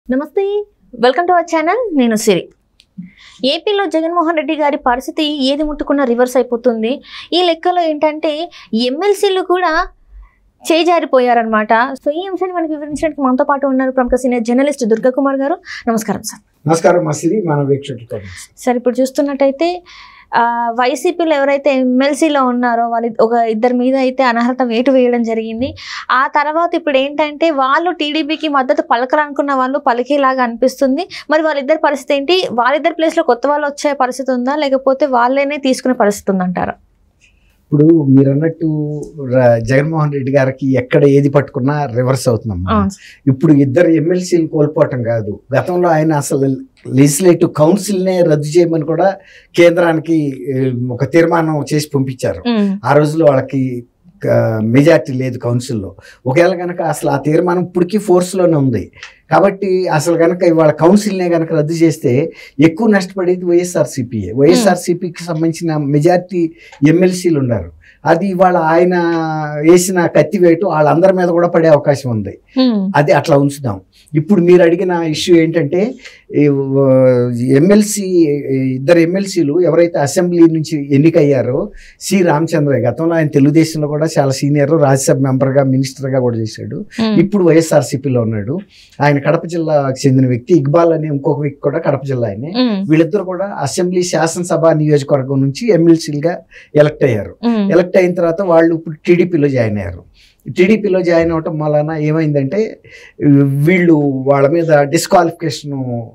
నమస్తే welcome to our channel నేను సిరి ఏపీలో జగన్మోహన్ రెడ్డి గారి పరిస్థితి ఏది ముట్టుకున్నా రివర్స్ అయిపోతుంది ఈ లెక్కలో ఏంటంటే ఎమ్మెల్సీలు కూడా చేజారిపోయారనమాట సో ఈ అంశాన్ని మనకి వివరించడానికి మనతో పాటు ఉన్నారు ప్రముఖ సీనియర్ జర్నలిస్ట్ దుర్గా కుమార్ గారు నమస్కారం సార్ నమస్కారం మసిరి మన వీక్షకులతో సార్ ఇప్పుడు చూస్తున్నట్టయితే ఆ, వైసీపీలో ఎవరైతే ఎమ్మెల్సీలో ఉన్నారో వాళ్ళ ఒక ఇద్దరి మీద అయితే అనర్హత వేటు వేయడం జరిగింది ఆ తర్వాత ఇప్పుడు ఏంటంటే వాళ్ళు టీడీపీకి మద్దతు పలకరనుకున్న వాళ్ళు పలికేలాగా అనిపిస్తుంది మరి వాళ్ళిద్దరి పరిస్థితి ఏంటి వాళ్ళిద్దరి ప్లేస్లో కొత్త వాళ్ళు వచ్చే పరిస్థితి ఉందా లేకపోతే వాళ్ళనే తీసుకునే పరిస్థితి ఉందంటారా ఇప్పుడు మీరు అన్నట్టు ర- జగన్మోహన్ రెడ్డి గారికి ఎక్కడ ఏది పట్టుకున్నా రివర్స్ అవుతున్నాం ఇప్పుడు ఇద్దరు ఎమ్మెల్సీలు కోల్పోవటం కాదు గతంలో ఆయన అసలు లెజిస్లేటివ్ కౌన్సిల్నే రద్దు చేయమని కూడా కేంద్రానికి ఏ, ఒక తీర్మానం చేసి పంపించారు ఉమ్, ఆ రోజుల్లో వాళ్ళకి మెజార్టీ లేదు కౌన్సిల్లో ఒకవేళ కనుక అసలు ఆ తీర్మానం ఇప్పటికీ ఫోర్స్లోనే ఉంది కాబట్టి అసలు కనుక ఇవాళ కౌన్సిల్నే కనుక రద్దు చేస్తే ఎక్కువ నష్టపడేది వైఎస్ఆర్సీపీఏ వైఎస్ఆర్సీపీకి సంబంధించిన మెజార్టీ ఎమ్మెల్సీలు ఉన్నారు అది ఇవాళ ఆయన వేసిన కత్తివేటు వాళ్ళందరి మీద కూడా పడే అవకాశం ఉంది ఉమ్, అది అట్లా ఉంచుదాం ఇప్పుడు మీరు అడిగిన ఇష్యూ ఏంటంటే ఎమ్మెల్సీ ఇద్దరు ఎమ్మెల్సీలు ఎవరైతే అసెంబ్లీ నుంచి ఎన్నికయ్యారో సి రామచంద్రయ్య గతంలో ఆయన తెలుగుదేశంలో కూడా చాలా సీనియర్ రాజ్యసభ మెంబర్గా మినిస్టర్గా కూడా చేశాడు ఉమ్, ఇప్పుడు వైఎస్ఆర్సీపీలో ఉన్నాడు ఆయన కడప జిల్లాకు చెందిన వ్యక్తి ఇక్బాల్ అనే ఇంకొక వ్యక్తి కూడా కడప జిల్లా ఆయనే ఉమ్, వీళ్ళిద్దరు కూడా అసెంబ్లీ శాసనసభ నియోజకవర్గం నుంచి ఎమ్మెల్సీలుగా ఎలక్ట్ అయ్యారు ఉమ్, ఎలక్ట్ అయిన తర్వాత వాళ్ళు ఇప్పుడు టీడీపీలో జాయిన్ అయ్యారు టీడీపీలో జాయిన్ అవటం వలన ఏమైందంటే వీళ్ళు వాళ్ళ మీద డిస్క్వాలిఫికేషన్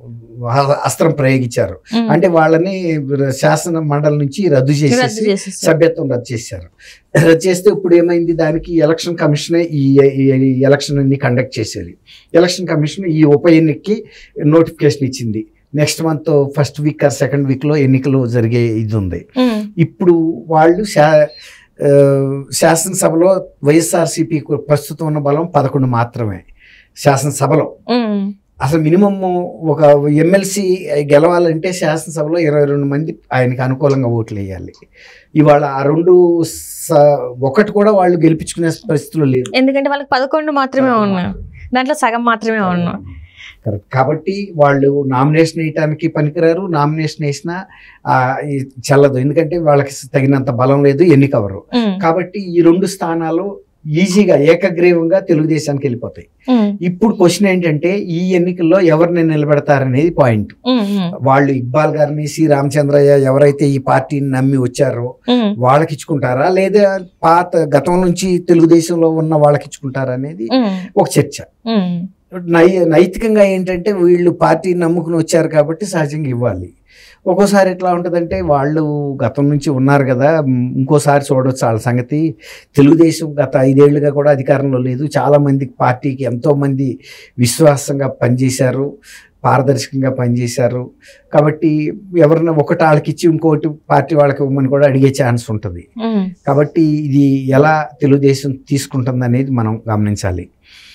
అస్త్రం ప్రయోగించారు ఉమ్. అంటే వాళ్ళని శాసన మండలి నుంచి రద్దు రద్దు చేసేసి చేసేసారు. సభ్యత్వం రద్దు చేశారు రద్దు చేస్తే ఇప్పుడు ఏమైంది దానికి ఎలక్షన్ కమిషనే ఈ ఈ ఎలక్షన్ అన్ని కండక్ట్ చేసేది ఎలక్షన్ కమిషన్ ఈ ఉప ఎన్నికకి నోటిఫికేషన్ ఇచ్చింది next month first week or second వీక్లో ఎన్నికలు జరిగే ఇది ఉంది ఉమ్, ఇప్పుడు వాళ్ళు శా ఆ, శాసనసభలో వైఎస్ఆర్సీపీ ప్రస్తుతం ఉన్న బలం పదకొండు మాత్రమే శాసనసభలో ఉమ్, అసలు మినిమం ఒక ఎమ్మెల్సీ గెలవాలంటే శాసనసభలో ఇరవై రెండు మంది ఆయనకి అనుకూలంగా ఓట్లు వేయాలి ఇవాళ ఆ రెండు స- ఒకటి కూడా వాళ్ళు గెలిపించుకునే పరిస్థితిలో లేరు ఎందుకంటే వాళ్ళకి పదకొండు మాత్రమే ఉన్నాయి దాంట్లో సగం మాత్రమే ఉన్నాయి కరెక్ట్ కాబట్టి వాళ్ళు నామినేషన్ వేయటానికి పనికిరారు నామినేషన్ వేసినా ఆ, ఈ చెల్లదు ఎందుకంటే వాళ్ళకి తగినంత బలం లేదు ఎన్నికవరు ఉమ్, కాబట్టి ఈ రెండు స్థానాలు ఈజీగా ఏకగ్రీవంగా తెలుగుదేశానికి వెళ్ళిపోతాయి ఉమ్, ఇప్పుడు క్వశ్చన్ ఏంటంటే ఈ ఎన్నికల్లో ఎవరిని నిలబెడతారనేది పాయింట్ ఉమ్, ఉమ్, వాళ్ళు ఇక్బాల్ గారిని సి రామచంద్రయ్య ఎవరైతే ఈ పార్టీని నమ్మి వచ్చారో ఉమ్, వాళ్ళకి ఇచ్చుకుంటారా లేదా పాత గతం నుంచి తెలుగుదేశంలో ఉన్న వాళ్ళకి ఇచ్చుకుంటారా అనేది ఉమ్, ఒక చర్చ ఉమ్. నై నైతికంగా ఏంటంటే వీళ్ళు పార్టీని నమ్ముకుని వచ్చారు కాబట్టి సహజంగా ఇవ్వాలి ఒక్కోసారి ఎట్లా ఉంటుందంటే వాళ్ళు గతం నుంచి ఉన్నారు కదా మ్, ఇంకోసారి చూడొచ్చు వాళ్ళ సంగతి తెలుగుదేశం గత ఐదేళ్లుగా కూడా అధికారంలో లేదు చాలామంది పార్టీకి ఎంతోమంది విశ్వాసంగా పనిచేశారు పారదర్శకంగా పనిచేశారు కాబట్టి ఎవరైనా ఒకటి వాళ్ళకి ఇచ్చి ఇంకోటి పార్టీ వాళ్ళకి ఇవ్వమని కూడా అడిగే ఛాన్స్ ఉంటుంది ఉమ్, కాబట్టి ఇది ఎలా తెలుగుదేశం తీసుకుంటుంది అనేది మనం గమనించాలి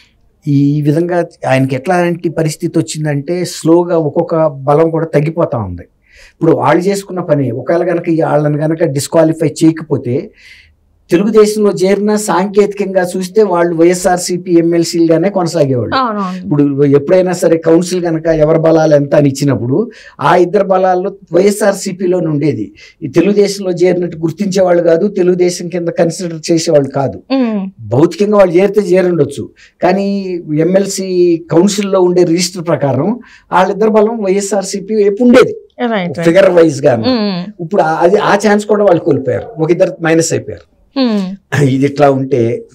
ఈ విధంగా ఆయనకి ఎట్లాంటి పరిస్థితి వచ్చిందంటే స్లోగా ఒక్కొక్క బలం కూడా తగ్గిపోతా ఉంది ఇప్పుడు వాళ్ళు చేసుకున్న పని ఒకవేళ కనుక ఈ వాళ్ళని కనుక డిస్క్వాలిఫై చేయకపోతే తెలుగుదేశంలో చేరిన సాంకేతికంగా చూస్తే వాళ్ళు వైఎస్ఆర్సీపీ ఎమ్మెల్సీలుగానే కొనసాగేవాళ్ళు అవునవును ఇప్పుడు ఎప్పుడైనా సరే కౌన్సిల్ కనుక ఎవరి బలాలు ఎంత అని ఇచ్చినప్పుడు ఆ ఇద్దరు బలాల్లో వైఎస్ఆర్సీపీలో ఉండేది ఈ తెలుగుదేశంలో చేరినట్టు గుర్తించేవాళ్ళు కాదు తెలుగుదేశం కింద కన్సిడర్ చేసేవాళ్ళు కాదు ఉమ్, భౌతికంగా వాళ్ళు చేరితే చేరుండొచ్చు కానీ ఎమ్మెల్సీ కౌన్సిల్లో ఉండే రిజిస్టర్ ప్రకారం వాళ్ళిద్దరు బలం వైఎస్ఆర్సీపీ వైపు ఉండేది రైట్ రైట్ ఫిగర్ వైజ్ గా ఉమ్, ఇప్పుడు ఆ- అది ఆ ఛాన్స్ కూడా వాళ్ళు కోల్పోయారు ఒక ఇద్దరు మైనస్ అయిపోయారు ఉమ్, ఇది ఇట్లా ఉంటే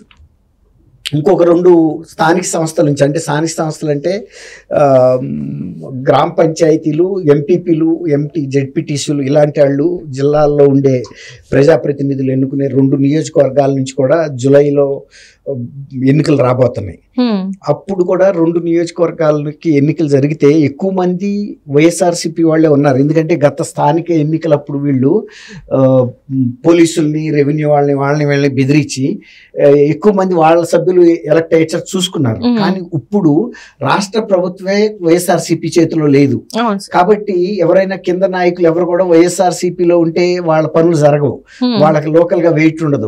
ఇంకొక రెండు స్థానిక సంస్థల నుంచి అంటే స్థానిక సంస్థలు అంటే ఆ, గ్రామ పంచాయతీలు ఎంపీపీలు ఎంపీ జెడ్పీటీసీలు ఇలాంటి వాళ్ళు జిల్లాల్లో ఉండే ప్రజాప్రతినిధులు ఎన్నుకునే రెండు నియోజకవర్గాల నుంచి కూడా జూలైలో ఆ, ఎన్నికలు రాబోతున్నాయి ఉమ్, అప్పుడు కూడా రెండు నియోజకవర్గాలకి ఎన్నికలు జరిగితే ఎక్కువ మంది వైఎస్ఆర్సీపీ వాళ్ళే ఉన్నారు ఎందుకంటే గత స్థానిక ఎన్నికలప్పుడు వీళ్ళు ఆ, పోలీసుల్ని రెవెన్యూ వాళ్ళని వాళ్ళని వీళ్ళని బెదిరించి ఆ, ఎక్కువ మంది వాళ్ళ సభ్యులు ఎలక్ట్ అయ్యేటట్టు చూసుకున్నారు మ్మ్. కానీ ఇప్పుడు రాష్ట్ర ప్రభుత్వమే వైఎస్ఆర్సీపీ చేతిలో లేదు అవును సార్. కాబట్టి ఎవరైనా కింద నాయకులు ఎవరు కూడా వైఎస్ఆర్సీపీలో ఉంటే వాళ్ళ పనులు జరగవు ఉమ్, వాళ్ళకి లోకల్ గా వెయిట్ ఉండదు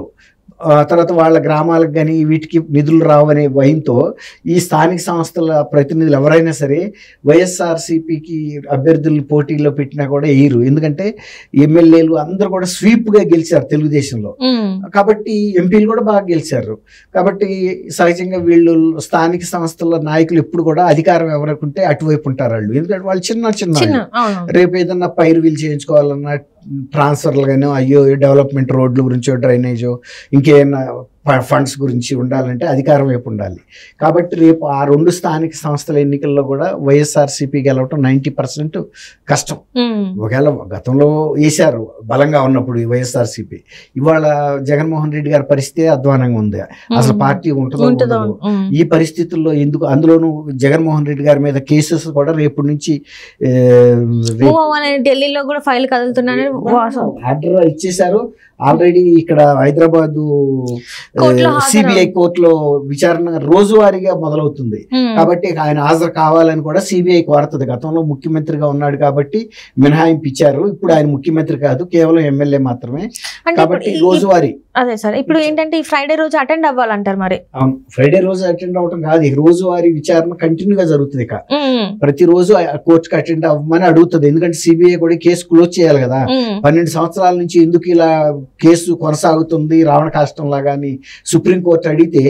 ఆ తర్వాత వాళ్ళ గ్రామాలకు కానీ వీటికి నిధులు రావనే భయంతో ఈ స్థానిక సంస్థల ప్రతినిధులు ఎవరైనా సరే వైఎస్ఆర్సీపీకి అభ్యర్థులను పోటీలో పెట్టినా కూడా వేయరు ఎందుకంటే ఎమ్మెల్యేలు అందరూ కూడా స్వీప్గా గెలిచారు తెలుగుదేశంలో ఉమ్, కాబట్టి ఎంపీలు కూడా బాగా గెలిచారు కాబట్టి సహజంగా వీళ్ళు స్థానిక సంస్థల నాయకులు ఎప్పుడు కూడా అధికారం ఎవరికి ఉంటే అటువైపు ఉంటారు వాళ్ళు ఎందుకంటే వాళ్ళు చిన్న చిన్న చిన్న వాళ్ళు. అవును రేపు ఏదన్నా పైరు వీలు చేయించుకోవాలన్నా ట్రాన్స్ఫర్లు కానీ అయ్యో డెవలప్మెంట్ రోడ్ల గురించో డ్రైనేజో ఇంకేమైనా ఫండ్స్ గురించి ఉండాలంటే అధికారం వైపు ఉండాలి కాబట్టి రేపు ఆ రెండు స్థానిక సంస్థల ఎన్నికల్లో కూడా వైఎస్ఆర్సీపీ గెలవటం నైంటీ పర్సెంట్ కష్టం ఉమ్, ఒకవేళ గతంలో వేశారు బలంగా ఉన్నప్పుడు ఈ వైఎస్ఆర్సీపీ ఇవాళ జగన్మోహన్ రెడ్డి గారి పరిస్థితి అధ్వానంగా ఉంది అసలు ఉమ్, పార్టీ ఉంటుందో ఉంటుందో ఉండదో. ఉమ్, ఈ పరిస్థితుల్లో ఎందుకు అందులోనూ జగన్మోహన్ రెడ్డి గారి మీద కేసెస్ కూడా రేపు నుంచి ఏ, రేపు మూవ్ అవ్వాలని ఢిల్లీలో కూడా ఫైల్ కదులుతున్నానని వాసం ఆర్డర్ ఇచ్చేశారు ఆల్రెడీ ఇక్కడ హైదరాబాద్ కోర్టులో హాజరు- సిబిఐ కోర్టులో విచారణ రోజువారీగా మొదలవుతుంది ఉమ్, కాబట్టి ఆయన హాజరు కావాలని కూడా సిబిఐ కోరుతుంది గతంలో ముఖ్యమంత్రిగా ఉన్నాడు కాబట్టి మినహాయింపు ఇచ్చారు ఇప్పుడు ఆయన ముఖ్యమంత్రి కాదు కేవలం ఎమ్మెల్యే మాత్రమే అంటే కాబట్టి ఇప్పుడు ఈ- రోజువారీ అదే సార్ ఇప్పుడు ఏంటంటే ఈ ఫ్రైడే రోజు అటెండ్ అవ్వాలంటారు మరి అవును, ఫ్రైడే రోజు అటెండ్ అవటం కాదు ఈ రోజువారీ విచారణ కంటిన్యూగా జరుగుతుంది ఇక ఉమ్, ప్రతిరోజు ఆ కోర్టుకి అటెండ్ అవ్వమని అడుగుతుంది ఎందుకంటే సిబిఐ కూడా కేసు క్లోజ్ చేయాలి కదా ఉమ్, పన్నెండు సంవత్సరాల నుంచి ఎందుకు ఇలా కేసు కొనసాగుతుంది రావణ కాష్టం లాగా అని సుప్రీంకోర్టు అడిగితే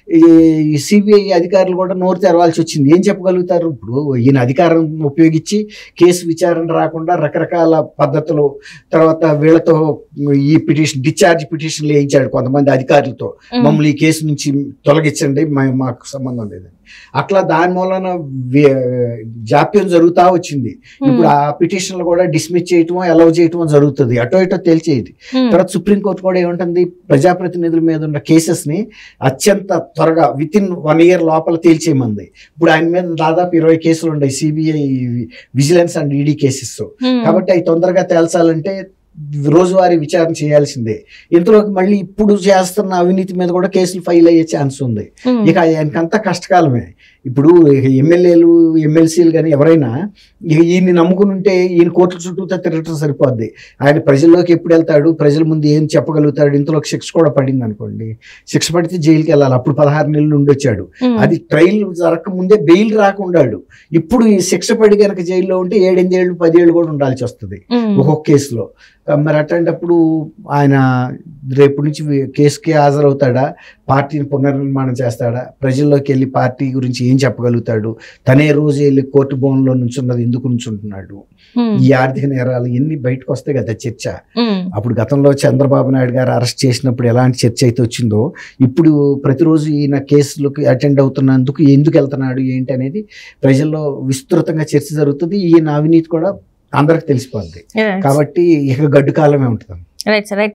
ఈ సిబిఐ అధికారులు కూడా నోరు తెరవాల్సి వచ్చింది ఏం చెప్పగలుగుతారు ఇప్పుడు ఈయన అధికారం ఉపయోగించి కేసు విచారణ రాకుండా రకరకాల పద్ధతులు తర్వాత వీళ్ళతో ఈ పిటిషన్ డిశ్చార్జ్ పిటిషన్లు వేయించాడు కొంతమంది అధికారులతో ఉమ్, మమ్మల్ని ఈ కేసు నుంచి తొలగించండి మా- మాకు సంబంధం లేదని అట్లా దాని మూలన వే- జాప్యం జరుగుతూ వచ్చింది ఇప్పుడు ఆ పిటిషన్లు కూడా డిస్మిస్ చేయటమో అలౌ చేయటమో జరుగుతుంది అటో ఇటో తేల్చేది ఉమ్, తర్వాత సుప్రీంకోర్టు కూడా ఏముంటుంది ప్రజాప్రతినిధుల మీద ఉన్న కేసెస్ ని అత్యంత త్వరగా విత్ ఇన్ వన్ ఇయర్ లోపల తేల్చేయమంది ఇప్పుడు ఆయన మీద దాదాపు ఇరవై కేసులు ఉన్నాయి CBI vigilance and ED cases um, కాబట్టి అవి తొందరగా తేల్చాలంటే రోజువారీ విచారణ చేయాల్సిందే ఇంతలోకి మళ్ళీ ఇప్పుడు చేస్తున్న అవినీతి మీద కూడా కేసులు ఫైల్ అయ్యే ఛాన్స్ ఉంది ఉమ్, ఇక ఆయనకంతా కష్టకాలమే ఇప్పుడు ఎమ్మెల్యేలు ఎమ్మెల్సీలు కానీ ఎవరైనా ఇక ఈయన్ని నమ్ముకుని ఉంటే ఈయన కోర్టుల చుట్టూ తిరగటం సరిపోద్ది ఆయన ప్రజల్లోకి ఎప్పుడు వెళ్తాడు ప్రజల ముందు ఏం చెప్పగలుగుతాడు ఇంతలోకి శిక్ష కూడా పడింది అనుకోండి శిక్ష పడితే జైలుకి వెళ్ళాలి అప్పుడు పదహారు నెలలు ఉండొచ్చాడు ఉమ్, అది ట్రయల్ జరగక ముందే బెయిల్ రాకుండాడు ఇప్పుడు ఈ శిక్ష పడి కనుక జైల్లో ఉంటే ఏడెనిమిదేళ్ళు పదేళ్ళు కూడా ఉండాల్సి వస్తుంది ఉమ్, ఒక్కొక్క కేసులో మరి అట్లాంటప్పుడు ఆయన రేపు నుంచి వి- కేసుకి హాజరవుతాడా పార్టీని పునర్నిర్మాణం చేస్తాడా ప్రజల్లోకి వెళ్ళి పార్టీ గురించి ఏం చెప్పగలుగుతాడు తనే రోజు వెళ్ళి కోర్టు భవన్లో నుంచున్నది ఎందుకు నుంచుంటున్నాడు ఉమ్, ఈ ఆర్థిక నేరాలు ఎన్ని బయటకు వస్తాయి కదా చర్చ ఉమ్, అప్పుడు గతంలో చంద్రబాబు నాయుడు గారు అరెస్ట్ చేసినప్పుడు ఎలాంటి చర్చ అయితే వచ్చిందో ఇప్పుడు ప్రతిరోజు ఈయన కేసులకు అటెండ్ అవుతున్నందుకు ఎందుకు వెళ్తున్నాడు ఏంటి అనేది ప్రజల్లో విస్తృతంగా చర్చ జరుగుతుంది ఈయన అవినీతి కూడా అందరికి తెలిసిపోద్ది రైట్ కాబట్టి ఇక గడ్డు కాలమే ఉంటుంది రైట్ సార్ రైట్